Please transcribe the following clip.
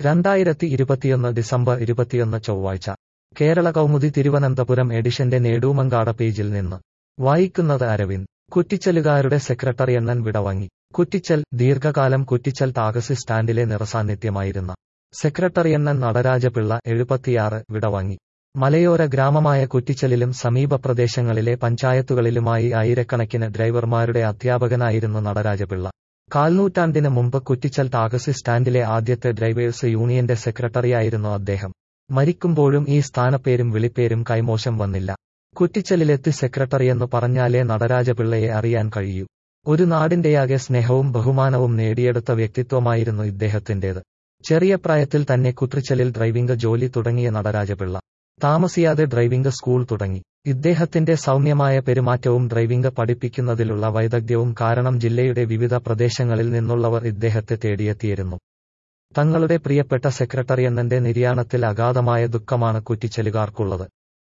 രണ്ടായിരത്തി ഇരുപത്തിയൊന്ന് ഡിസംബർ ഇരുപത്തിയൊന്ന് ചൊവ്വാഴ്ച കേരള കൗമുദി തിരുവനന്തപുരം എഡിഷന്റെ നേടൂമങ്കാട പേജിൽ നിന്ന് വായിക്കുന്നത് അരവിന്ദ് കുറ്റിച്ചലുകാരുടെ സെക്രട്ടറി എണ്ണൻ വിടവാങ്ങി കുറ്റിച്ചൽ ദീർഘകാലം കുറ്റിച്ചൽ ടാക്സി സ്റ്റാൻഡിലെ നിറസാന്നിധ്യമായിരുന്ന സെക്രട്ടറി എണ്ണൻ നടരാജപിള്ള എഴുപത്തിയാറ് വിടവാങ്ങി മലയോര ഗ്രാമമായ കുറ്റിച്ചലിലും സമീപ പ്രദേശങ്ങളിലെ പഞ്ചായത്തുകളിലുമായി ആയിരക്കണക്കിന് ഡ്രൈവർമാരുടെ അധ്യാപകനായിരുന്നു നടരാജപിള്ള കാൽനൂറ്റാണ്ടിന് മുമ്പ് കുറ്റിച്ചൽ ടാക്സി സ്റ്റാൻഡിലെ ആദ്യത്തെ ഡ്രൈവേഴ്സ് യൂണിയന്റെ സെക്രട്ടറിയായിരുന്നു അദ്ദേഹം മരിക്കുമ്പോഴും ഈ സ്ഥാനപ്പേരും വിളിപ്പേരും കൈമോശം വന്നില്ല കുറ്റിച്ചലിലെത്തി സെക്രട്ടറിയെന്നു പറഞ്ഞാലേ നടരാജപിള്ളയെ അറിയാൻ കഴിയൂ ഒരു നാടിന്റെയാകെ സ്നേഹവും ബഹുമാനവും നേടിയെടുത്ത വ്യക്തിത്വമായിരുന്നു ഇദ്ദേഹത്തിന്റേത് ചെറിയ പ്രായത്തിൽ തന്നെ കുറ്റിച്ചലിൽ ഡ്രൈവിംഗ് ജോലി തുടങ്ങിയ നടരാജപിള്ള താമസിയാതെ ഡ്രൈവിംഗ് സ്കൂൾ തുടങ്ങി ഇദ്ദേഹത്തിന്റെ സൗമ്യമായ പെരുമാറ്റവും ഡ്രൈവിംഗ് പഠിപ്പിക്കുന്നതിലുള്ള വൈദഗ്ധ്യവും കാരണം ജില്ലയുടെ വിവിധ പ്രദേശങ്ങളിൽ നിന്നുള്ളവർ ഇദ്ദേഹത്തെ തേടിയെത്തിയിരുന്നു തങ്ങളുടെ പ്രിയപ്പെട്ട സെക്രട്ടറിയെന്നന്റെ നിര്യാണത്തിൽ അഗാധമായ ദുഃഖമാണ് കുറ്റിച്ചലുകാർക്കുള്ളത്